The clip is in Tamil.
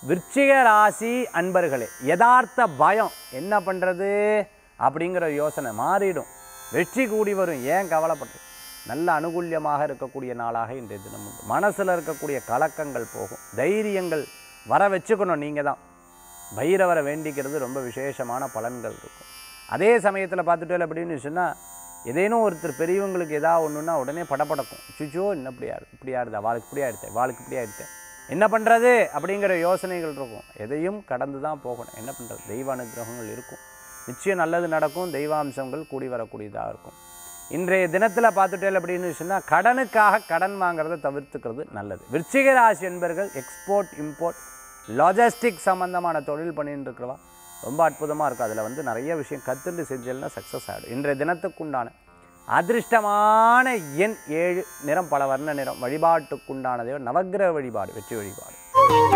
விருச்சிக ராசி அன்பர்களே யதார்த்த பயம் என்ன பண்ணுறது அப்படிங்கிற யோசனை மாறிடும் வெற்றி கூடி வரும் ஏன் கவலைப்பட்டு நல்ல அனுகூல்யமாக இருக்கக்கூடிய நாளாக இன்றைய தினம் உண்டு மனசில் இருக்கக்கூடிய கலக்கங்கள் போகும் தைரியங்கள் வர வச்சுக்கணும் நீங்கள் தான் பைரவரை வேண்டிக்கிறது ரொம்ப விசேஷமான பலன்கள் இருக்கும் அதே சமயத்தில் பார்த்துட்டே அப்படின்னு சொன்னால் ஏதேனும் ஒருத்தர் பெரியவங்களுக்கு ஏதாவது ஒன்றுன்னா உடனே படபடக்கும் சுச்சோ இன்னும் இப்படியா இருக்கு இப்படியா இருந்தா வாளுக்கு இப்படியா எடுத்தேன் வாளுக்கு இப்படியா எடுத்தேன் என்ன பண்ணுறது அப்படிங்கிற யோசனைகள் இருக்கும் எதையும் கடந்து தான் போகணும் என்ன பண்ணுறது தெய்வ அனுகிரகங்கள் இருக்கும் நிச்சயம் நல்லது நடக்கும் தெய்வாம்சங்கள் கூடி வரக்கூடியதாக இருக்கும் இன்றைய தினத்தில் பார்த்துட்டேன் அப்படின்னு சொன்னால் கடனுக்காக கடன் வாங்குறதை தவிர்த்துக்கிறது நல்லது விருச்சிக ராசி என்பர்கள் எக்ஸ்போர்ட் இம்போர்ட் லாஜிஸ்டிக் சம்மந்தமான தொழில் பண்ணிட்டு இருக்கிறவா ரொம்ப அற்புதமாக இருக்கும் அதில் வந்து நிறைய விஷயம் கற்றுண்டு செஞ்சேன்னா சக்ஸஸ் ஆகிடும் இன்றைய தினத்துக்குண்டான அதிர்ஷ்டமான எண் ஏழு நிறம் பல வர்ண நிறம் வழிபாட்டுக்குண்டான தேவன் நவக்கிரக வழிபாடு வெற்றி வழிபாடு